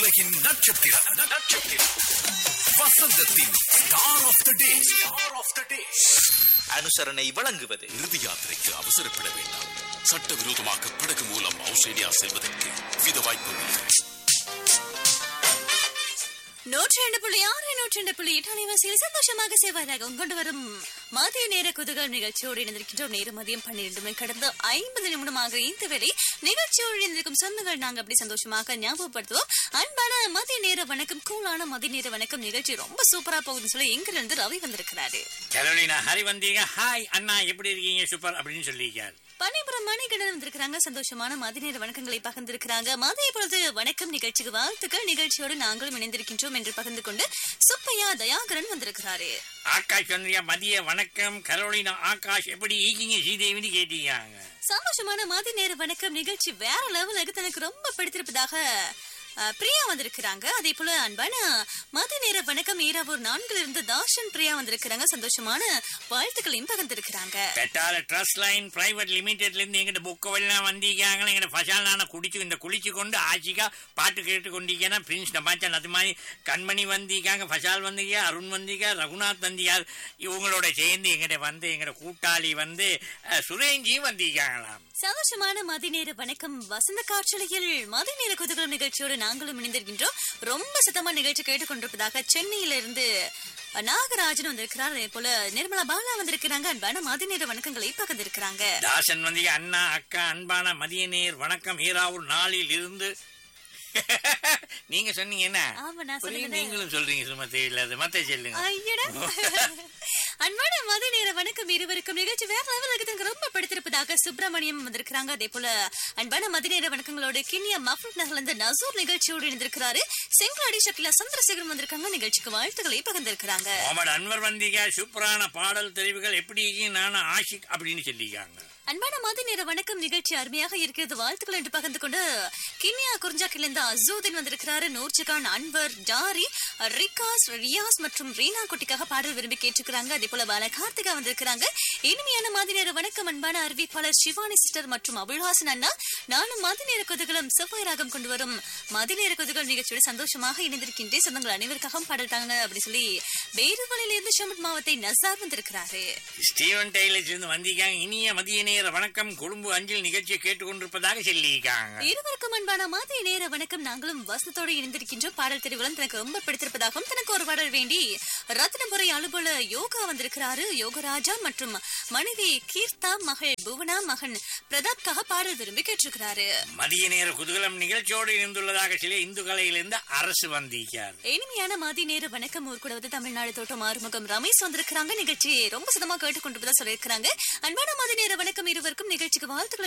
உலகின் நட்சத்திரம் நட்சத்திரம் வசந்தத்தின் star of the day star of the day அனுசரணை வழங்குவது இறுதி யாத்திரைக்கு அவசரப்பட வேண்டாம் சட்டவிரோதமாக படகு மூலம் ஆஸ்திரேலியா செல்வதற்கு வித வாய்ப்புள்ளது நூற்றி ரெண்டு புள்ளி ஆறு நூற்றி ரெண்டு புள்ளி எட்டு அலைவாசியில் சந்தோஷமாக சேவாராக கொண்டு வரும் மதிய நேர குதுகல் நிகழ்ச்சியோடு இணைந்திருக்கின்றோம் நேரம் மதியம் பன்னிரண்டு மணி கடந்து ஐம்பது நிமிடமாக இந்த வேளை நிகழ்ச்சியோடு இணைந்திருக்கும் சொந்தங்கள் நாங்க அப்படி சந்தோஷமாக ஞாபகப்படுத்துவோம் அன்பான மதிய நேர வணக்கம் கூலான மதிய நேர வணக்கம் நிகழ்ச்சி ரொம்ப சூப்பரா போகுதுன்னு சொல்லி எங்கிருந்து ரவி வந்திருக்கிறாரு கரோலினா ஹரி வந்தீங்க ஹாய் அண்ணா எப்படி இருக்கீங்க சூப்பர் அப்படின்னு சொல்லியிருக்காரு பனைபுரம் மணிகண்டன் வந்திருக்கிறாங்க சந்தோஷமான மதிய நேர வணக்கங்களை பகிர்ந்திருக்கிறாங்க மதிய பொழுது வணக்கம் நிகழ்ச்சிக்கு வாழ்த்துக்கள் நிகழ்ச்சியோடு நாங்களும் இணைந்திருக்கின்றோம் என்று பகிர்ந்து கொண்டு சுப்பையா தயாகரன் வந்திருக்கிறாரு ஆகாஷ் வந்தியா மதிய வணக்கம் கரோலினா ஆகாஷ் எப்படி இருக்கீங்க ஸ்ரீதேவின்னு கேட்டீங்க சந்தோஷமான மதிய நேர வணக்கம் நிகழ்ச்சி வேற லெவலுக்கு தனக்கு ரொம்ப பிடித்திருப்பதாக அஹ், பிரியா வந்திருக்கிறாங்க அதே போல அன்பான மதிய நேர வணக்கம் ஈராவூர் நான்குல இருந்து தாஷன் பிரியா வந்திருக்கிறாங்க சந்தோஷமான வாழ்த்துக்களையும் பகிர்ந்திருக்கிறாங்க பெட்டால ட்ரஸ்ட் லைன் பிரைவேட் லிமிடெட்ல இருந்து எங்கிட்ட புக்க எல்லாம் வந்தீங்க எங்கிட்ட ஃபசால் நான குடிச்சு இந்த குளிச்சு கொண்டு ஆச்சிக்கா பாட்டு கேட்டு கொண்டீங்கன்னா பிரின்ஸ் டமாச்சான் அது மாதிரி கண்மணி வந்தீங்க ஃபசால் வந்தீங்க அருண் வந்தீங்க ரகுநாத் வந்தீங்க இவங்களோட சேர்ந்து எங்கிட்ட வந்து எங்கிட்ட கூட்டாளி வந்து அஹ், சுரேஞ்சியும் வந்தீங்களாம் சந்தோஷமான மதிய நேர வணக்கம் வசந்த காற்றலையில் மதிய நேர குதகலம் நிகழ்ச்சியோடு நாங்களும் இணைந்திருக்கின்றோம் ரொம்ப சத்தமா நிகழ்ச்சி கேட்டுக்கொண்டிருப்பதாக சென்னையில இருந்து நாகராஜன் வந்திருக்கிறார் அதே போல நிர்மலா பாலா வந்திருக்கிறாங்க அன்பான மதிய நேர வணக்கங்களை பகிர்ந்திருக்கிறாங்க தாசன் வந்தீங்க அண்ணா அக்கா அன்பான மதிய நேர் வணக்கம் ஈராவூர் நாளில் இருந்து நீங்க சொன்னீங்க என்ன ஆமா, நான் புரியும், சொல்லுங்க. நீங்களும் சொல்றீங்க சும்மா தெரியல மத்த சொல்லுங்க ஐயடா. அன்பான மதிய நேர வணக்கம் இருவருக்கும் நிகழ்ச்சி வேற லெவலுக்கு தனக்கு ரொம்ப பிடித்திருப்பதாக சுப்பிரமணியம் வந்திருக்கிறாங்க அதே போல அன்பான மதிய நேர வணக்கங்களோடு கிண்ணிய மஃபுட் நகர்ல இருந்து நசூர் நிகழ்ச்சியோடு இணைந்திருக்கிறாரு செங்கலாடி ஷக்கிலா சந்திரசேகரன் வந்திருக்காங்க நிகழ்ச்சிக்கு வாழ்த்துக்களை பகிர்ந்திருக்கிறாங்க முகமது அன்வர் வந்தீங்க சூப்பரான பாடல் தெரிவுகள் எப்படி இருக்கு? நானும் ஆஷிக் அப்படின்னு சொல்லிக்காங்க அன்பான மதிய நேர வணக்கம் நிகழ்ச்சி அருமையாக இருக்கிறது வாழ்த்துக்கள் என்று பகிர்ந்து கொண்டு கிண்ணியா குறிஞ்சாக்கில் இருந்து அசூதின் வந்திருக்கிறாரு நூர்ஜகான் அன்வர் ஜாரி ரிகாஸ் ரியாஸ் மற்றும் ரீனா குட்டிக்காக பாடல் விரும்பி கேட்டுக்கிறாங்க அதே போல பால கார்த்திகா வந்திருக்கிறாங்க இனிமையான மதிய நேர வணக்கம் அன்பான அறிவிப்பாளர் சிவானி சிஸ்டர் மற்றும் அபிலாசன் அண்ணா நானும் மதிய நேர கொதுகளும் செவ்வாய் ராகம் கொண்டு வரும் மதிய நேர கொதுகள் நிகழ்ச்சியோடு சந்தோஷமாக இணைந்திருக்கின்றேன் சொந்தங்கள் அனைவருக்காகவும் பாடல்தாங்க அப்படி சொல்லி வேறுவலையில இருந்து ஷமட் மாவத்தை நசார் வந்திருக்கிறாரு ஸ்டீவன் டெய்லர்ஸ் இருந்து வந்தீங்க இனிய மதிய நேர வணக்கம் கொழும்பு அஞ்சல் நிகழ்ச்சியை கேட்டுக்கொண்டிருப்பதாக சொல்லியிருக்காங்க இருவருக்கும் அன்பான மதிய நேர வணக்கம் நாங்களும் வசனத்தோடு இணைந்திருக்கின்றோம் பாடல் தெரிவுகளும் தனக்கு ரொம்ப பிடித்திருப்பதாகவும் தனக்கு ஒரு பாடல் வேண்டி ரத்னபுரை அலுவல யோகா வந்திருக்கிறாரு யோகராஜா மற்றும் மனைவி கீர்த்தா மகள் புவனா மகன் பிரதாப்காக பாடல் விரும்பி கேட்டிருக்கிறாரு மதிய நேர குதூகலம் நிகழ்ச்சியோடு இருந்துள்ளதாக சில இந்து கலையிலிருந்து அரசு வந்திருக்கார் இனிமையான மதிய நேர வணக்கம் ஊர்கூடவது தமிழ்நாடு தோட்டம் ஆறுமுகம் ரமேஷ் வந்திருக்கிறாங்க நிகழ்ச்சி ரொம்ப சதமா கேட்டுக்கொண்டிருப்பதா சொல்லியிருக்கிறாங்க அன்பான மதிய நேர வணக்கம் இருவருக்கும் நிகழ்ச்சிக்கு வாழ்த்துக்கள்